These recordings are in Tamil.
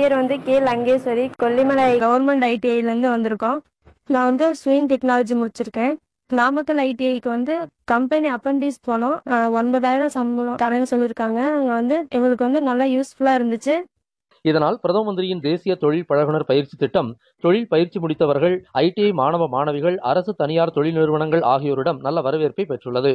பேர் வந்து கே லங்கேஸ்வரி கொல்லிமலை கவர்மெண்ட் ஐடிஐலேருந்து வந்திருக்கோம் நான் வந்து ஸ்விங் டெக்னாலஜி முடிச்சிருக்கேன் நாமக்கல் ஐடிஐக்கு வந்து கம்பெனி அப்ரண்டிஸ் போனோம் ஆஹ் ஒன்பதாயிரம் சம்பளம் தரேன்னு சொல்லியிருக்காங்க அங்கே வந்து எங்களுக்கு வந்து நல்லா யூஸ்ஃபுல்லாக இருந்துச்சு இதனால் பிரதம மந்திரியின் தேசிய தொழில் பழகுனர் பயிற்சி திட்டம் தொழில் பயிற்சி முடித்தவர்கள் ஐடிஐ மாணவ மாணவிகள் அரசு தனியார் தொழில் நிறுவனங்கள் ஆகியோரிடம் நல்ல வரவேற்பை பெற்றுள்ளது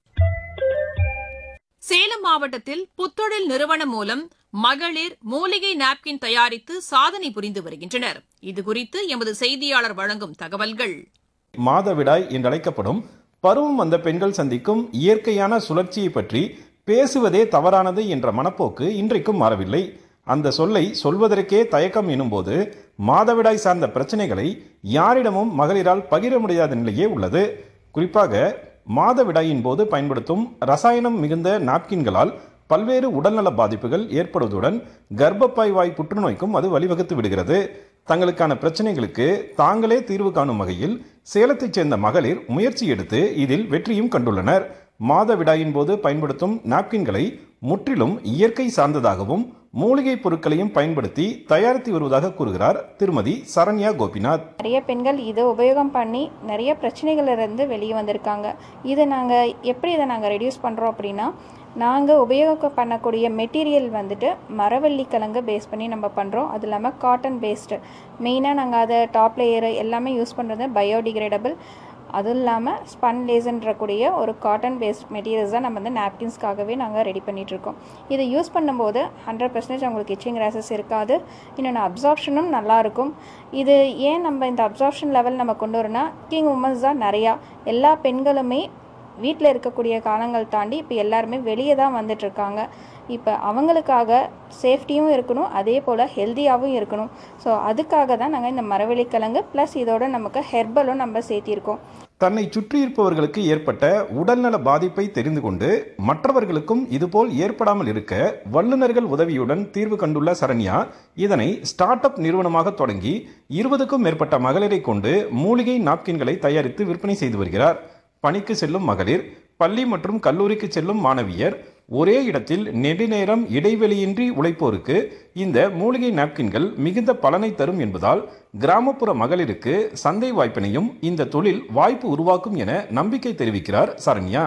சேலம் மாவட்டத்தில் புத்தொழில் நிறுவனம் மூலம் மகளிர் மூலிகை நாப்கின் தயாரித்து சாதனை புரிந்து வருகின்றனர் இதுகுறித்து எமது செய்தியாளர் வழங்கும் தகவல்கள் மாதவிடாய் என்றழைக்கப்படும் பருவம் வந்த பெண்கள் சந்திக்கும் இயற்கையான சுழற்சியை பற்றி பேசுவதே தவறானது என்ற மனப்போக்கு இன்றைக்கும் மாறவில்லை அந்த சொல்லை சொல்வதற்கே தயக்கம் எனும்போது மாதவிடாய் சார்ந்த பிரச்சனைகளை யாரிடமும் மகளிரால் பகிர முடியாத நிலையே உள்ளது குறிப்பாக மாதவிடாயின் போது பயன்படுத்தும் ரசாயனம் மிகுந்த நாப்கின்களால் பல்வேறு உடல்நல பாதிப்புகள் ஏற்படுவதுடன் கர்ப்பப்பை வாய் புற்றுநோய்க்கும் அது வழிவகுத்து விடுகிறது தங்களுக்கான பிரச்சனைகளுக்கு தாங்களே தீர்வு காணும் வகையில் சேலத்தைச் சேர்ந்த மகளிர் முயற்சி எடுத்து இதில் வெற்றியும் கண்டுள்ளனர் மாதவிடாயின் போது பயன்படுத்தும் நாப்கின்களை முற்றிலும் இயற்கை சார்ந்ததாகவும் மூலிகை பொருட்களையும் பயன்படுத்தி தயாரித்து வருவதாக கூறுகிறார் திருமதி சரண்யா கோபிநாத் நிறைய பெண்கள் இதை உபயோகம் பண்ணி நிறைய பிரச்சனைகள்ல இருந்து வெளியே வந்திருக்காங்க இதை நாங்கள் எப்படி இதை நாங்கள் ரெடியூஸ் பண்ணுறோம் அப்படின்னா நாங்கள் உபயோகம் பண்ணக்கூடிய மெட்டீரியல் வந்துட்டு மரவள்ளி கிழங்கு பேஸ் பண்ணி நம்ம பண்ணுறோம் அது இல்லாமல் காட்டன் பேஸ்டு மெயினாக நாங்கள் அதை டாப் லேயர் எல்லாமே யூஸ் பண்ணுறது பயோடிகிரேடபிள் அதுவும் இல்லாமல் ஸ்பன் லேஸ்ன்ற கூடிய ஒரு காட்டன் பேஸ்ட் மெட்டீரியல்ஸ் தான் நம்ம வந்து நாப்கின்ஸ்க்காகவே நாங்கள் ரெடி பண்ணிகிட்ருக்கோம் இதை யூஸ் பண்ணும்போது ஹண்ட்ரட் பர்சன்டேஜ் அவங்களுக்கு இச்சிங் ரேசஸ் இருக்காது இன்னொன்று அப்சார்ப்ஷனும் நல்லாயிருக்கும் இது ஏன் நம்ம இந்த அப்சார்ப்ஷன் லெவல் நம்ம கொண்டு வரோன்னா கிங் உமன்ஸ் தான் நிறையா எல்லா பெண்களுமே வீட்டில் இருக்கக்கூடிய காலங்கள் தாண்டி இப்போ எல்லாருமே வெளியே தான் வந்துட்டுருக்காங்க இப்போ அவங்களுக்காக சேஃப்டியும் இருக்கணும் அதே போல் ஹெல்த்தியாகவும் இருக்கணும் ஸோ அதுக்காக தான் நாங்கள் இந்த மரவள்ளிக்கிழங்கு ப்ளஸ் இதோட நமக்கு ஹெர்பலும் நம்ம சேர்த்திருக்கோம் தன்னை சுற்றியிருப்பவர்களுக்கு ஏற்பட்ட உடல்நல பாதிப்பை தெரிந்து கொண்டு மற்றவர்களுக்கும் இதுபோல் ஏற்படாமல் இருக்க வல்லுநர்கள் உதவியுடன் தீர்வு கண்டுள்ள சரண்யா இதனை ஸ்டார்ட் அப் நிறுவனமாக தொடங்கி இருபதுக்கும் மேற்பட்ட மகளிரை கொண்டு மூலிகை நாப்கின்களை தயாரித்து விற்பனை செய்து வருகிறார் பணிக்கு செல்லும் மகளிர் பள்ளி மற்றும் கல்லூரிக்கு செல்லும் மாணவியர் ஒரே இடத்தில் நெடுநேரம் இடைவெளியின்றி உழைப்போருக்கு இந்த மூலிகை நாப்கின்கள் மிகுந்த பலனை தரும் என்பதால் கிராமப்புற மகளிருக்கு சந்தை வாய்ப்பினையும் இந்த தொழில் வாய்ப்பு உருவாக்கும் என நம்பிக்கை தெரிவிக்கிறார் சரண்யா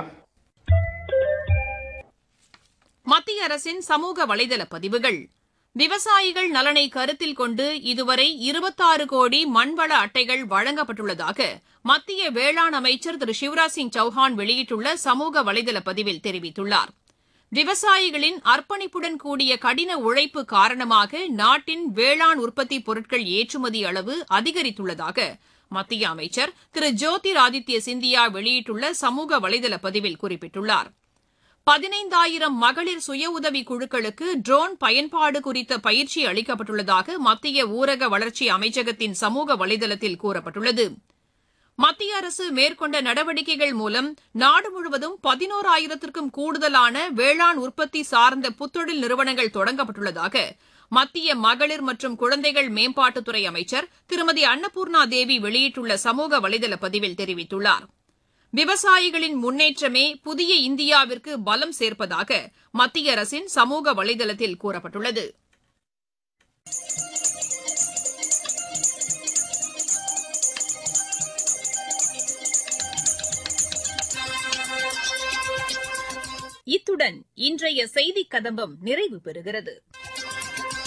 மத்திய அரசின் சமூக வலைதள பதிவுகள் விவசாயிகள் நலனை கருத்தில் கொண்டு இதுவரை இருபத்தாறு கோடி மண்வள அட்டைகள் வழங்கப்பட்டுள்ளதாக மத்திய வேளாண் அமைச்சர் திரு சிவராஜ் சிங் சௌஹான் வெளியிட்டுள்ள சமூக வலைதள பதிவில் தெரிவித்துள்ளார் விவசாயிகளின் அர்ப்பணிப்புடன் கூடிய கடின உழைப்பு காரணமாக நாட்டின் வேளாண் உற்பத்தி பொருட்கள் ஏற்றுமதி அளவு அதிகரித்துள்ளதாக மத்திய அமைச்சர் திரு ஜோதிர் ஆதித்ய சிந்தியா வெளியிட்டுள்ள சமூக வலைதள பதிவில் குறிப்பிட்டுள்ளார் பதினைந்தாயிரம் மகளிர் சுய உதவி குழுக்களுக்கு ட்ரோன் பயன்பாடு குறித்த பயிற்சி அளிக்கப்பட்டுள்ளதாக மத்திய ஊரக வளர்ச்சி அமைச்சகத்தின் சமூக வலைதளத்தில் கூறப்பட்டுள்ளது மத்திய அரசு மேற்கொண்ட நடவடிக்கைகள் மூலம் நாடு முழுவதும் பதினோராயிரத்திற்கும் கூடுதலான வேளாண் உற்பத்தி சார்ந்த புத்தொழில் நிறுவனங்கள் தொடங்கப்பட்டுள்ளதாக மத்திய மகளிர் மற்றும் குழந்தைகள் மேம்பாட்டுத்துறை அமைச்சர் திருமதி அன்னபூர்ணா தேவி வெளியிட்டுள்ள சமூக வலைதள பதிவில் தெரிவித்துள்ளார் விவசாயிகளின் முன்னேற்றமே புதிய இந்தியாவிற்கு பலம் சேர்ப்பதாக மத்திய அரசின் சமூக வலைதளத்தில் கூறப்பட்டுள்ளது இத்துடன் இன்றைய செய்திக் கதம்பம் நிறைவு பெறுகிறது